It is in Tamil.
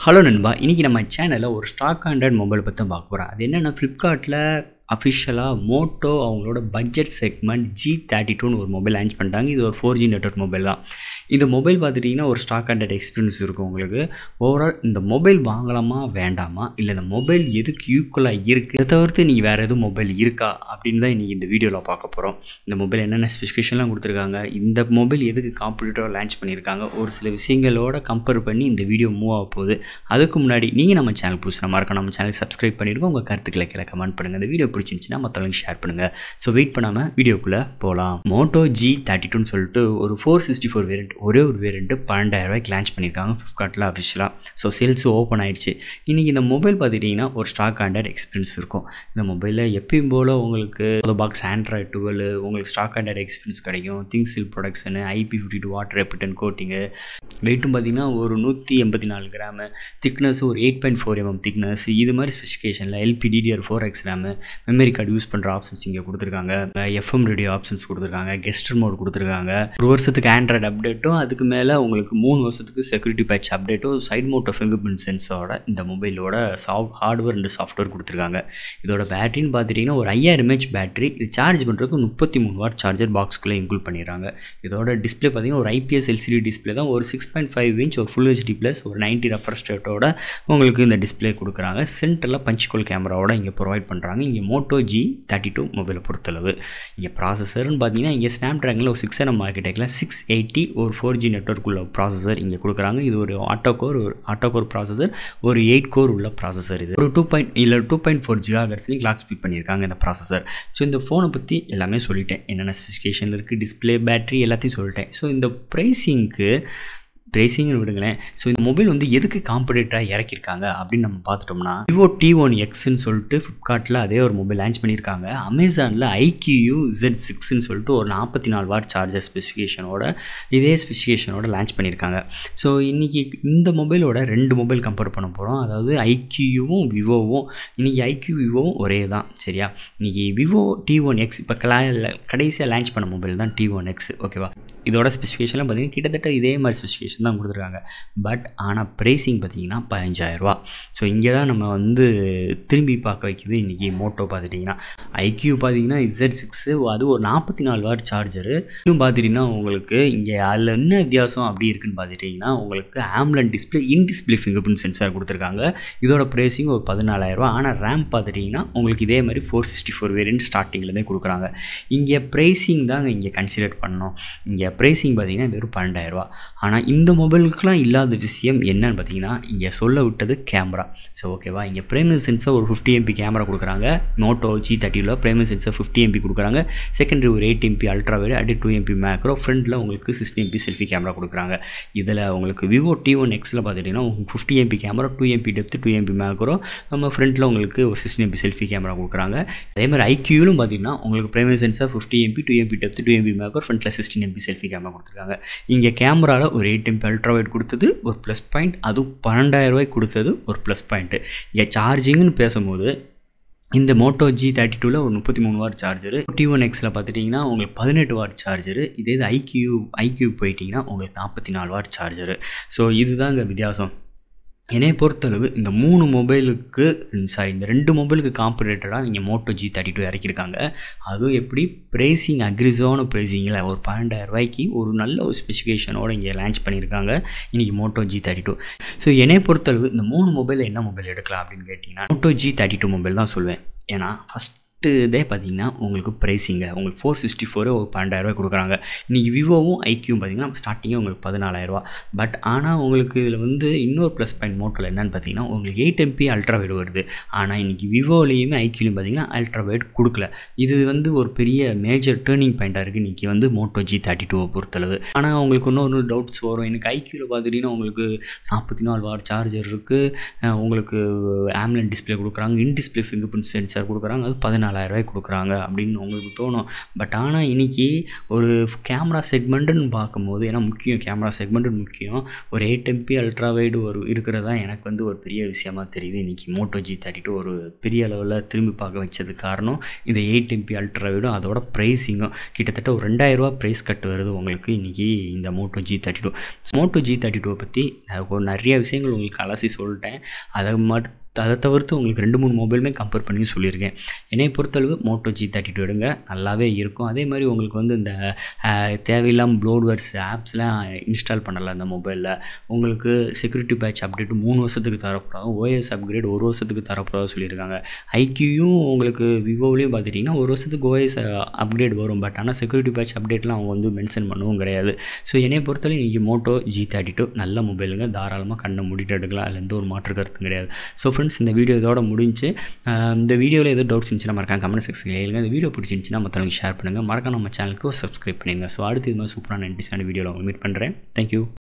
ஹலோ நண்பா இன்றைக்கி நம்ம சேனலில் ஒரு ஸ்டாக் ஆண்ட்ராய்ட் மொபைல் பற்றி தான் பார்க்க போகிறோம் அது என்னென்னா ஃப்ளிப்கார்ட்டில் அஃபிஷியலாக மோட்டோ அவங்களோட பட்ஜெட் செக்மெண்ட் ஜி தேர்ட்டி டூன்னு ஒரு மொபைல் லான்ச் பண்ணிட்டாங்க இது ஒரு ஃபோர் ஜி நெட்ஒர்க் மொபைல் தான் இந்த மொபைல் பார்த்துட்டிங்கன்னா ஒரு ஸ்டாக் ஆண்ட்ராய்ட் எக்ஸ்பீரியன்ஸ் இருக்கும் உங்களுக்கு ஓவரால் இந்த மொபைல் வாங்கலாமா வேண்டாமா இல்லை இந்த மொபைல் எதுக்கு ஈக்குவலாக இருக்குது இதை தவிர்த்து நீங்கள் வேறு எதுவும் மொபைல் இருக்கா அப்படின்னு தான் இன்றைக்கி இந்த வீடியோவில் பார்க்க போகிறோம் இந்த மொபைல் என்னென்ன ஸ்பெசிஃபிகேஷன்லாம் கொடுத்துருக்காங்க இந்த மொபைல் எதுக்கு காம்படிட்டராக லான்ச் பண்ணியிருக்காங்க ஒரு சில விஷயங்களோட கம்பேர் பண்ணி இந்த வீடியோ மூவ் ஆக போகுது அதுக்கு முன்னாடி நீங்கள் நம்ம சேனல் புதுசு நம்ம இருக்க நம்ம சேனல் சப்ஸ்கிரைப் பண்ணிடுங்க உங்கள் கருத்துக்களை கீழே கமெண்ட் பண்ணுங்கள் இந்த வீடியோ பிடிச்சிருந்துச்சின்னா மற்றவங்களுக்கு ஷேர் பண்ணுங்கள் ஸோ வெயிட் பண்ணாமல் வீடியோக்குள்ளே போகலாம் மோட்டோ ஜி தேர்ட்டி டூன்னு சொல்லிட்டு ஒரு ஃபோர் சிக்ஸ்டி ஃபோர் வேரியண்ட் ஒரே ஒரு வேரியண்ட்டு பன்னெண்டாயிரம் ரூபாய்க்கு லான்ச் பண்ணியிருக்காங்க ஃப்ளிப்கார்ட்டில் அஃபிஷியலாக ஸோ சேல்ஸும் ஓப்பன் ஆயிடுச்சு இன்றைக்கி இந்த மொபைல் பார்த்துட்டிங்கன்னா ஒரு ஸ்டாக் ஆண்ட்ராய்ட் எக்ஸ்பீரியன்ஸ் இருக்கும் இந்த மொபைலில் எப்பயும் போல் உங்களுக்கு ஒரு பாக்ஸ் ஆண்ட்ராய்ட் டுவெல் உங்களுக்கு ஸ்டாக் ஆண்ட்ராய்ட் எக்ஸ்பீரியன்ஸ் கிடைக்கும் திங்ஸ் சில் protection IP fifty two water repellent coating வெயிட்டும் பார்த்திங்கன்னா ஒரு நூற்றி எண்பத்தி நாலு கிராமு திக்னஸ் ஒரு eight point four mm thickness இது மாதிரி ஸ்பெசிஃபிகேஷனில் LP DDR four X RAM memory card use பண்ணுற ஆப்ஷன்ஸ் இங்கே கொடுத்துருக்காங்க எஃப்எம் ரேடியோ ஆப்ஷன்ஸ் கொடுத்துருக்காங்க கெஸ்டர் மோட் கொடுத்துருக்காங்க ஒரு வருஷத்துக்கு ஆண்ட்ராய்டு அப்டேட்டும் அதுக்கு மேலே உங்களுக்கு மூணு வருஷத்துக்கு செக்யூரிட்டி பேட்ச் அப்டேட்டும் சைட் மோட்டோ ஃபிங்கர் பிரிண்ட் சென்ஸோட இந்த மொபைலோட சாஃப்ட் ஹார்ட்வேர் அண்ட் சாஃப்ட்வேர் கொடுத்துருக்காங்க இதோட பேட்டரின்னு பார்த்துட்டிங்கன்னா ஒரு ஐயாயிரம் எம்ஹெச் பேட்டரி இது சார்ஜ் பண்ணுறதுக்கு முப்பத்தி மூணு வாட் சார்ஜர் பாக்ஸ்க்குள்ளே இன்க்ளூட் பண்ணிடுறாங்க இதோட டிஸ்பிளே பார்த்தீங்கன்னா ஒரு ஐபிஎஸ் எல்சிடி டிஸ்பிளே தான் ஒரு சிக்ஸ் பாயிண்ட் ஃபைவ் இன்ச் ஒரு ஃபுல் ஹெச்டி ப்ளஸ் ஒரு நைன்ட்டி ரெஃபர் ஸ்டேட்டோட உங்களுக்கு இந்த டிஸ்பிளே கொடுக்குறாங்க சென்டரில் பஞ்ச்கோல் கேமராவோட இங்கே ப்ரொவைட் பண்ணுறாங்க இங்கே மோட்டோ ஜி தேர்ட்டி டூ மொபைலை பொறுத்தளவு இங்கே ப்ராசஸர்னு பார்த்தீங்கன்னா இங்கே ஸ்னாப் ட்ராகனில் ஒரு சிக்ஸ் என்எம் ஆர்கிடெக்டில் சிக்ஸ் எயிட்டி ஒரு ஃபோர் ஜி நெட்ஒர்க் உள்ள ப்ராசஸர் இங்கே கொடுக்குறாங்க இது ஒரு ஆட்டோ கோர் ஒரு ஆட்டோ கோர் ப்ராசஸர் ஒரு எயிட் கோர் உள்ள ப்ராசஸர் இது ஒரு டூ பாயிண்ட் இல்லை டூ பாயிண்ட் ஃபோர் ஜிகா ஹெர்ட்ஸ்லையும் கிளாக் ஸ்பீட் பண்ணியிருக்காங்க இந்த ப்ராசஸர் ஸோ இந்த ஃபோனை பற்றி எல்லாமே சொல்லிட்டேன் என்னென்ன ஸ்பெசிஃபிகேஷன் இருக்குது டிஸ்பிளே பேட்டரி எல்லாத்தையும் சொல்லிட்டேன் ஸோ இந்த ப்ரைஸிங்க்கு ப்ரைஸிங்னு விடுங்களேன் ஸோ இந்த மொபைல் வந்து எதுக்கு காம்படேட்டராக இறக்கியிருக்காங்க அப்படின்னு நம்ம பார்த்துட்டோம்னா விவோ டி ஒன் எக்ஸ்ன்னு சொல்லிட்டு ஃப்ளிப்கார்ட்டில் அதே ஒரு மொபைல் லான்ச் பண்ணியிருக்காங்க அமேசானில் ஐக்யூ இசட் சிக்ஸ்ன்னு சொல்லிட்டு ஒரு நாற்பத்தி நாலு வாட் சார்ஜர் ஸ்பெசிஃபிகேஷனோட இதே ஸ்பெசிஃபிகேஷனோட லான்ச் பண்ணியிருக்காங்க ஸோ இன்றைக்கி இந்த மொபைலோட ரெண்டு மொபைல் கம்பேர் பண்ண போகிறோம் அதாவது ஐக்யூவும் விவோவும் இன்றைக்கி ஐக்யூ விவோவும் ஒரே தான் சரியா இன்றைக்கி விவோ டி ஒன் எக்ஸ் இப்போ கடைசியாக லான்ச் பண்ண மொபைல் தான் டி ஒன் எக்ஸ் ஓகேவா இதோட ஸ்பெசிஃபிகேஷன்லாம் பார்த்தீங்கன்னா கிட்டத்தட்ட இதே மாதிரி ஸ்பெசிஃபிகேஷன் தான் கொடுத்துருக்காங்க பட் ஆனால் ப்ரைஸிங் பார்த்தீங்கன்னா பதினஞ்சாயிரரூவா ஸோ இங்கே தான் நம்ம வந்து திரும்பி பார்க்க வைக்கிது இன்றைக்கி மோட்டோ பார்த்துட்டிங்கன்னா ஐக்யூ பார்த்தீங்கன்னா இசட் சிக்ஸு அது ஒரு நாற்பத்தி நாலு வாட் சார்ஜரு இன்னும் பார்த்துட்டிங்கன்னா உங்களுக்கு இங்கே அதில் என்ன வித்தியாசம் அப்படி இருக்குன்னு பார்த்துட்டிங்கன்னா உங்களுக்கு AMOLED display in display fingerprint sensor கொடுத்துருக்காங்க இதோட ப்ரைஸிங் ஒரு பதினாலாயிரரூவா ஆனால் ரேம் பார்த்துட்டிங்கன்னா உங்களுக்கு இதே மாதிரி ஃபோர் சிக்ஸ்டி ஃபோர் வேரியன்ட் ஸ்டார்டிங்லேருந்தே கொடுக்குறாங்க இங்கே ப்ரைஸிங் தாங்க இங்கே கன்சிடர் பண்ணணும் இங்கே ப்ரைஸிங் பார்த்தீங்கன்னா வெறும் பன்னெண்டாயிரரூவா ஆனால் இந்த மொபைலுக்குலாம் இல்லாத விஷயம் என்னன்னு பார்த்தீங்கன்னா இங்கே சொல்ல விட்டது கேமரா ஸோ ஓகேவா இங்கே பிரேமியர் சென்சர் ஒரு ஃபிஃப்டி எம்பி கேமரா கொடுக்குறாங்க மோட்டோ ஜி தேர்ட்டியில் பிரேமியர் சென்சர் ஃபிஃப்டி எம்பி கொடுக்குறாங்க செகண்டரி ஒரு எயிட் எம்பி அல்ட்ரா வைடு அடி டூ எம்பி மேக்ரோ ஃப்ரண்ட்டில் உங்களுக்கு சிக்ஸ்டி எம்பி செல்ஃபி கேமரா கொடுக்குறாங்க இதில் உங்களுக்கு விவோ டி ஒன் எக்ஸில் பார்த்துட்டிங்கன்னா உங்களுக்கு fifty MP camera two MP depth two MP macro நம்ம ஃப்ரண்ட்டில் உங்களுக்கு ஒரு சிக்ஸ்டி எம்பி செல்ஃபி கேமரா கொடுக்குறாங்க அதே மாதிரி ஐக்யூலும் பார்த்தீங்கன்னா உங்களுக்கு primary sensor fifty MP two MP depth two MP macro ஃப்ரண்ட்டில் சிக்ஸ்டின் எம்பி செல்ஃபி கேமரா கொடுத்துருக்காங்க இங்கே கேமராவில் ஒரு எயிட் எம்பி அல்ட்ரா வைட் கொடுத்தது ஒரு ப்ளஸ் பாயிண்ட் அதுவும் பன்னெண்டாயிரரூவாய்க்கு கொடுத்தது ஒரு ப்ளஸ் பாயிண்ட்டு இங்கே சார்ஜிங்னு பேசும்போது இந்த மோட்டோ ஜி தேர்ட்டி டூவில் ஒரு முப்பத்தி மூணு வாட் சார்ஜரு டி ஒன் எக்ஸில் பார்த்துட்டிங்கன்னா உங்களுக்கு பதினெட்டு வாட் சார்ஜரு இதே இது ஐக்யூ ஐக்யூ போயிட்டிங்கன்னா உங்களுக்கு நாற்பத்தி நாலு வாட் சார்ஜரு ஸோ இதுதாங்க வித்தியாசம் என்னையை பொறுத்தளவு இந்த மூணு மொபைலுக்கு சாரி இந்த ரெண்டு மொபைலுக்கு காம்படேட்டடாக நீங்கள் மோட்டோ ஜி தேர்ட்டி டூ இறக்கியிருக்காங்க அதுவும் எப்படி ப்ரைஸிங் அக்ரிஸான ப்ரைஸிங்கில் ஒரு பன்னெண்டாயிரம் ரூபாய்க்கு ஒரு நல்ல ஒரு ஸ்பெசிஃபிகேஷனோடு இங்கே லான்ச் பண்ணியிருக்காங்க இன்றைக்கி Moto G thirty two so என்னை பொறுத்தளவு இந்த மூணு மொபைலில் என்ன மொபைல் எடுக்கலாம் அப்படின்னு கேட்டிங்கன்னா Moto G thirty two mobile தான் சொல்லுவேன் ஏன்னா ஃபஸ்ட் இதே பார்த்தீங்கன்னா உங்களுக்கு ப்ரைஸிங்க உங்களுக்கு ஃபோர் சிக்ஸ்டி ஃபோரு ஒரு பன்னெண்டாயிரரூவா கொடுக்குறாங்க இன்றைக்கி விவோவும் ஐக்கியும் பார்த்தீங்கன்னா ஸ்டார்டிங்கே உங்களுக்கு பதினாலாயிரரூவா பட் ஆனால் உங்களுக்கு இதில் வந்து இன்னொரு ப்ளஸ் பாயிண்ட் மோட்டோவில் என்னென்னு பார்த்தீங்கன்னா உங்களுக்கு எயிட் எம்பி அல்ட்ரா வைடு வருது ஆனால் இன்றைக்கி விவோலேயுமே ஐக்கியூலையும் பார்த்தீங்கன்னா அல்ட்ரா வைட் கொடுக்கல இது வந்து ஒரு பெரிய மேஜர் டேர்னிங் பாயிண்ட்டாக இருக்குது இன்றைக்கி வந்து மோட்டோ ஜி தேர்ட்டி டூவை பொறுத்தளவு ஆனால் உங்களுக்கு இன்னொரு டவுட்ஸ் வரும் எனக்கு ஐக்கியூவில் பார்த்துட்டிங்கன்னா உங்களுக்கு நாற்பத்தி நாலு வார் சார்ஜர் இருக்குது உங்களுக்கு ஆம்லன் டிஸ்பிளே கொடுக்குறாங்க in display fingerprint sensor கொடுக்குறாங்க அது பதினாலு நாலாயிரரூவாய்க்கு கொடுக்குறாங்க அப்படின்னு உங்களுக்கு தோணும் பட் ஆனால் இன்றைக்கி ஒரு கேமரா செக்மெண்ட்டுன்னு பார்க்கும்போது ஏன்னா முக்கியம் கேமரா செக்மெண்ட்டு முக்கியம் ஒரு எயிட் எம்பி அல்ட்ரா வைடு ஒரு இருக்கிறதா எனக்கு வந்து ஒரு பெரிய விஷயமா தெரியுது இன்றைக்கி மோட்டோ ஜி தேர்ட்டி டூ ஒரு பெரிய அளவில் திரும்பி பார்க்க வச்சது காரணம் இந்த எயிட் எம்பி அல்ட்ரா வைடும் அதோட ப்ரைஸிங்கும் கிட்டத்தட்ட ஒரு ரெண்டாயிரரூவா ப்ரைஸ் கட்டு வருது உங்களுக்கு இன்றைக்கி இந்த Moto G thirty two Moto G thirty டூவை பற்றி ஒரு நிறைய விஷயங்கள் உங்களுக்கு அலசி சொல்லிட்டேன் அதை மட்டும் அதை தவிர்த்து உங்களுக்கு ரெண்டு மூணு மொபைலுமே கம்பேர் பண்ணி சொல்லியிருக்கேன் என்னை பொறுத்தளவு மோட்டோ ஜி தேர்ட்டி டூ எடுங்க நல்லாவே இருக்கும் அதே மாதிரி உங்களுக்கு வந்து இந்த தேவையில்லாமல் ப்ளோட்வேர்ஸ் ஆப்ஸ்லாம் இன்ஸ்டால் பண்ணலை அந்த மொபைலில் உங்களுக்கு செக்யூரிட்டி பேட்ச் அப்டேட் மூணு வருஷத்துக்கு தரப்போகிறாங்க ஓஎஸ் அப்கிரேட் ஒரு வருஷத்துக்கு தரப்போகிறதா சொல்லியிருக்காங்க ஐக்கியூயும் உங்களுக்கு விவோவிலையும் பார்த்துட்டிங்கன்னா ஒரு வருஷத்துக்கு ஓஎஸ் அப்கிரேட் வரும் பட் ஆனால் செக்யூரிட்டி பேட்ச் அப்டேட்லாம் அவங்க வந்து மென்ஷன் பண்ணவும் கிடையாது ஸோ என்னை பொறுத்தவரை இன்றைக்கி மோட்டோ ஜி தேர்ட்டி டூ நல்ல மொபைலுங்க தாராளமாக கண்ணை மூடிட்டு எடுக்கலாம் அதில் எந்த ஒரு மாற்று கருத்தும் கிடையாது ஸோ ஃப்ரெண்ட்ஸ் இந்த வீடியோ இதோட முடிஞ்சு இந்த வீடியோவில் எதுவும் டவுட்ஸ் இருந்துச்சுன்னா மறக்காம கமெண்ட் செக்ஷனில் எழுங்க இந்த வீடியோ பிடிச்சிருந்துச்சுன்னா மற்றவங்களுக்கு ஷேர் பண்ணுங்கள் மறக்காம நம்ம சேனலுக்கு சப்ஸ்கிரைப் பண்ணிடுங்க ஸோ அடுத்து இது மாதிரி சூப்பரான இன்ட்ரெஸ்டான வீடியோவில் உங்களை மீட் பண்ணுறேன் தேங்க்யூ